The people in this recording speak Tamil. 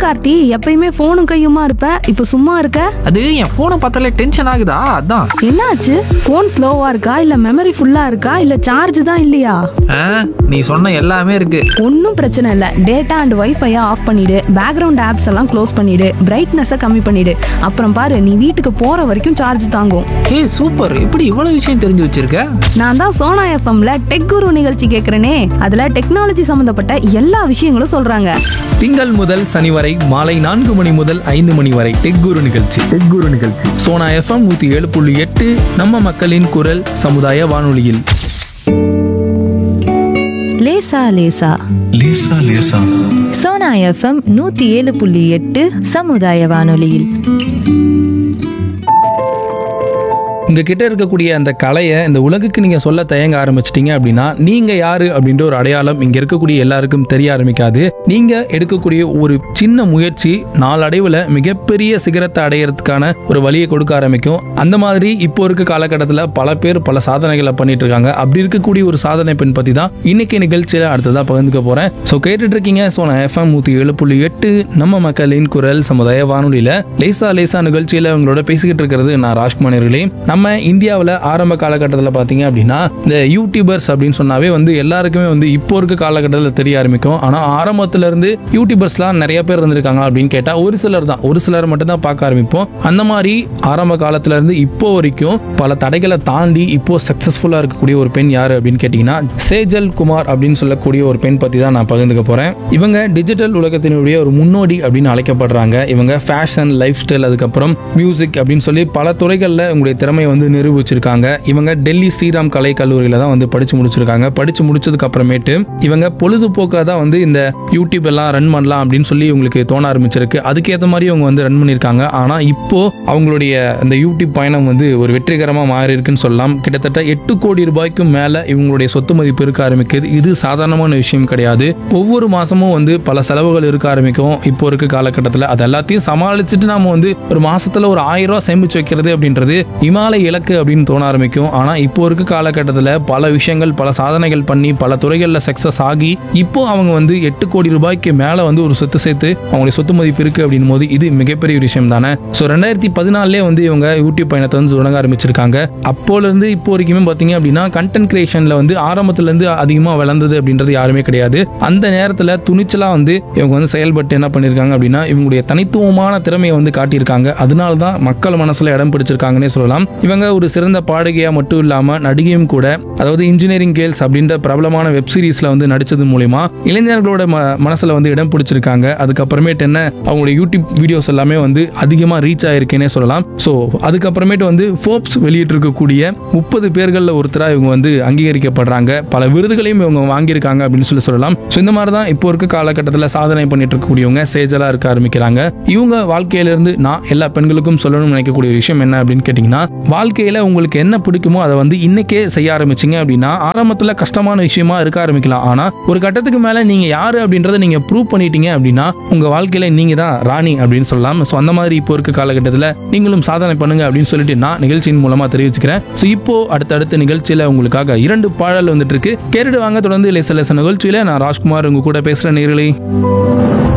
கார்த்தி எப்பயுமே போனும் கையுமா இருப்ப இப்ப சும்மா இருக்க அது என் போனை பார்த்தாலே டென்ஷன் ஆகுதா அதான் என்னாச்சு போன் ஸ்லோவா இருக்கா இல்ல மெமரி ஃபுல்லா இருக்கா இல்ல சார்ஜ் தான் இல்லையா ஆ, நீ சொன்ன எல்லாமே இருக்கு ஒன்றும் பிரச்சனை இல்லை டேட்டா அண்ட் வைஃபையை ஆஃப் பண்ணிடு பேக்ரவுண்ட் ஆப்ஸ் எல்லாம் க்ளோஸ் பண்ணிடு பிரைட்னஸை கம்மி பண்ணிடு அப்புறம் பாரு நீ வீட்டுக்கு போற வரைக்கும் சார்ஜ் தாங்கும் ஏய் சூப்பர் இப்படி இவ்வளவு விஷயம் தெரிஞ்சு வச்சிருக்க நான் தான் சோனா எஃப்எம்ல டெக் குரு நிகழ்ச்சி கேட்குறேனே அதுல டெக்னாலஜி சம்பந்தப்பட்ட எல்லா விஷயங்களும் சொல்றாங்க திங்கள் முதல் சனி வரை மாலை நான்கு மணி முதல் ஐந்து மணி வரை டெக் குரு நிகழ்ச்சி டெக் குரு நிகழ்ச்சி சோனா எஃப்எம் நூத்தி ஏழு புள்ளி எட்டு நம்ம மக்களின் குரல் சமுதாய வானொலியில் லேசா லேசா லேசா லேசா சோனா எஃப்எம் நூத்தி ஏழு புள்ளி எட்டு சமுதாய வானொலியில் உங்க கிட்ட இருக்கக்கூடிய அந்த கலையை இந்த உலகுக்கு நீங்க சொல்ல தயங்க ஆரம்பிச்சிட்டீங்க அப்படின்னா நீங்க யாரு அப்படின்ற ஒரு அடையாளம் இங்க இருக்கக்கூடிய எல்லாருக்கும் தெரிய ஆரம்பிக்காது நீங்க எடுக்கக்கூடிய ஒரு சின்ன முயற்சி நாளடைவுல மிகப்பெரிய சிகரத்தை அடையறதுக்கான ஒரு வழியை கொடுக்க ஆரம்பிக்கும் அந்த மாதிரி இப்போ இருக்க காலகட்டத்தில் பல பேர் பல சாதனைகளை பண்ணிட்டு இருக்காங்க அப்படி இருக்கக்கூடிய ஒரு சாதனை பெண் பத்தி தான் இன்னைக்கு நிகழ்ச்சியில அடுத்ததா பகிர்ந்துக்க போறேன் ஸோ கேட்டுட்டு இருக்கீங்க ஸோ நான் எஃப்எம் நூத்தி ஏழு புள்ளி எட்டு நம்ம மக்களின் குரல் சமுதாய வானொலியில லேசா லேசா நிகழ்ச்சியில உங்களோட பேசிக்கிட்டு இருக்கிறது நான் ராஜ்குமார்களே நம்ம இந்தியாவில் ஆரம்ப காலகட்டத்தில் பார்த்தீங்க அப்படின்னா இந்த யூடியூபர்ஸ் அப்படின்னு சொன்னாவே வந்து எல்லாருக்குமே வந்து இப்போ இருக்க காலகட்டத்தில் தெரிய ஆரம்பிக்கும் ஆனால் ஆரம்பத்துல இருந்து யூடியூபர்ஸ்லாம் நிறைய பேர் இருந்திருக்காங்க அப்படின்னு கேட்டால் ஒரு சிலர் தான் ஒரு சிலர் மட்டும் தான் பார்க்க ஆரம்பிப்போம் அந்த மாதிரி ஆரம்ப காலத்துல இருந்து இப்போ வரைக்கும் பல தடைகளை தாண்டி இப்போ சக்சஸ்ஃபுல்லாக இருக்கக்கூடிய ஒரு பெண் யாரு அப்படின்னு கேட்டிங்கன்னா சேஜல் குமார் அப்படின்னு சொல்லக்கூடிய ஒரு பெண் பற்றி தான் நான் பகிர்ந்துக்க போகிறேன் இவங்க டிஜிட்டல் உலகத்தினுடைய ஒரு முன்னோடி அப்படின்னு அழைக்கப்படுறாங்க இவங்க ஃபேஷன் லைஃப் ஸ்டைல் அதுக்கப்புறம் மியூசிக் அப்படின்னு சொல்லி பல துறைகளில் உங்களுடைய திறமையை வந்து நிரூபிச்சிருக்காங்க இவங்க டெல்லி ஸ்ரீராம் கலை கல்லூரியில தான் வந்து படிச்சு முடிச்சிருக்காங்க படிச்சு முடிச்சதுக்கு அப்புறமேட்டு இவங்க பொழுதுபோக்காக தான் வந்து இந்த யூடியூப் எல்லாம் ரன் பண்ணலாம் அப்படின்னு சொல்லி இவங்களுக்கு தோண ஆரம்பிச்சிருக்கு அதுக்கேற்ற மாதிரி இவங்க வந்து ரன் பண்ணியிருக்காங்க ஆனால் இப்போ அவங்களுடைய அந்த யூடியூப் பயணம் வந்து ஒரு வெற்றிகரமாக மாறி இருக்குன்னு சொல்லலாம் கிட்டத்தட்ட எட்டு கோடி ரூபாய்க்கும் மேலே இவங்களுடைய சொத்து மதிப்பு இருக்க ஆரம்பிக்குது இது சாதாரணமான விஷயம் கிடையாது ஒவ்வொரு மாசமும் வந்து பல செலவுகள் இருக்க ஆரம்பிக்கும் இப்போ இருக்க காலகட்டத்தில் அது எல்லாத்தையும் சமாளிச்சுட்டு நாம வந்து ஒரு மாசத்துல ஒரு ஆயிரம் ரூபாய் சேமிச்சு வைக்கிறது அப்படின்றது இமாலய இலக்கு அப்படின்னு தோண ஆரம்பிக்கும் ஆனா இப்போ இருக்க காலகட்டத்தில் பல விஷயங்கள் பல சாதனைகள் பண்ணி பல துறைகளில் சக்சஸ் ஆகி இப்போ அவங்க வந்து எட்டு கோடி ரூபாய்க்கு மேல வந்து ஒரு சொத்து சேர்த்து அவங்களுடைய சொத்து மதிப்பு இருக்கு அப்படின்னும் போது இது மிகப்பெரிய ஒரு விஷயம் தானே ஸோ ரெண்டாயிரத்தி பதினாலே வந்து இவங்க யூடியூப் பயணத்தை வந்து தொடங்க ஆரம்பிச்சிருக்காங்க அப்போல இருந்து இப்போ வரைக்குமே பார்த்தீங்க அப்படின்னா கண்டென்ட் கிரியேஷன்ல வந்து ஆரம்பத்துல இருந்து அதிகமாக வளர்ந்தது அப்படின்றது யாருமே கிடையாது அந்த நேரத்தில் துணிச்சலா வந்து இவங்க வந்து செயல்பட்டு என்ன பண்ணியிருக்காங்க அப்படின்னா இவங்களுடைய தனித்துவமான திறமையை வந்து காட்டியிருக்காங்க அதனால தான் மக்கள் மனசுல இடம் பிடிச்சிருக்காங்கன்னே சொல்லலாம் இவங்க ஒரு சிறந்த பாடகியா மட்டும் இல்லாம நடிகையும் கூட அதாவது இன்ஜினியரிங் கேர்ள்ஸ் அப்படின்ற பிரபலமான வெப் சீரிஸ்ல வந்து நடிச்சது மூலியமா இளைஞர்களோட ம- மனசுல வந்து இடம் பிடிச்சிருக்காங்க அதுக்கப்புறமேட்டு என்ன அவங்களுடைய யூடியூப் வீடியோஸ் எல்லாமே வந்து அதிகமா ரீச் ஆயிருக்கேனே சொல்லலாம் ஸோ அதுக்கப்புறமேட்டு வந்து ஃபோர்ப்ஸ் வெளியிட்டிருக்கக்கூடிய முப்பது பேர்களில் ஒருத்தராக இவங்க வந்து அங்கீகரிக்கப்படுறாங்க பல விருதுகளையும் இவங்க வாங்கியிருக்காங்க அப்படின்னு சொல்லி சொல்லலாம் ஸோ இந்த மாதிரி தான் இப்போ இருக்க காலகட்டத்தில் சாதனை பண்ணிட்டு இருக்கக்கூடியவங்க சேஜலா இருக்க ஆரம்பிக்கிறாங்க இவங்க வாழ்க்கையில இருந்து நான் எல்லா பெண்களுக்கும் சொல்லணும்னு நினைக்கக்கூடிய ஒரு விஷயம் என்ன அப்படின்னு கேட்டிங்கன்னா வாழ்க்கையில உங்களுக்கு என்ன பிடிக்குமோ அதை வந்து இன்னைக்கே செய்ய ஆரம்பிச்சிங்க அப்படின்னா ஆரம்பத்தில் கஷ்டமான விஷயமா இருக்க ஆரம்பிக்கலாம் ஆனா ஒரு கட்டத்துக்கு மேல நீங்க யாரு அப்படின்றத நீங்க ப்ரூவ் பண்ணிட்டீங்க அப்படின்னா உங்க வாழ்க்கையில நீங்க தான் ராணி அப்படின்னு சொல்லலாம் ஸோ அந்த மாதிரி இப்போ இருக்க காலகட்டத்தில் நீங்களும் சாதனை பண்ணுங்க அப்படின்னு சொல்லிட்டு நான் நிகழ்ச்சியின் மூலமா தெரிவிச்சுக்கிறேன் ஸோ இப்போ அடுத்தடுத்த நிகழ்ச்சியில உங்களுக்காக இரண்டு பாடல் வந்துட்டு இருக்கு கேட்டுட்டு வாங்க தொடர்ந்து லேச லேச நிகழ்ச்சியில நான் ராஜ்குமார் உங்க கூட பேசுற நேரலை